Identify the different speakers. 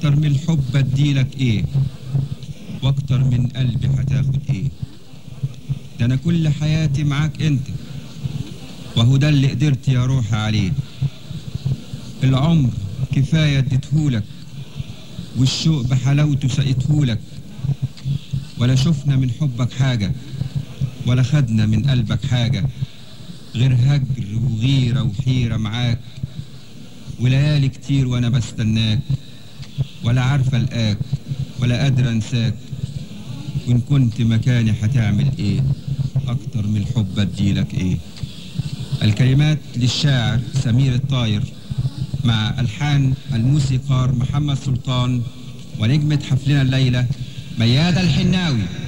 Speaker 1: اكتر من الحب اديلك ايه واكتر من قلبي هتاخد ايه ده انا كل حياتي معاك انت وهو ده اللي قدرت يا روحي عليه العمر كفاية اديتهولك والشوق بحلاوته سقيتهولك ولا شفنا من حبك حاجة ولا خدنا من قلبك حاجة غير هجر وغيرة وحيرة معاك وليالي كتير وانا بستناك ولا عارفة القاك ولا قادرة انساك وان كنت مكاني هتعمل ايه اكتر من الحب اديلك ايه الكلمات للشاعر سمير الطاير مع الحان الموسيقار محمد سلطان ونجمة حفلنا الليلة ميادة الحناوي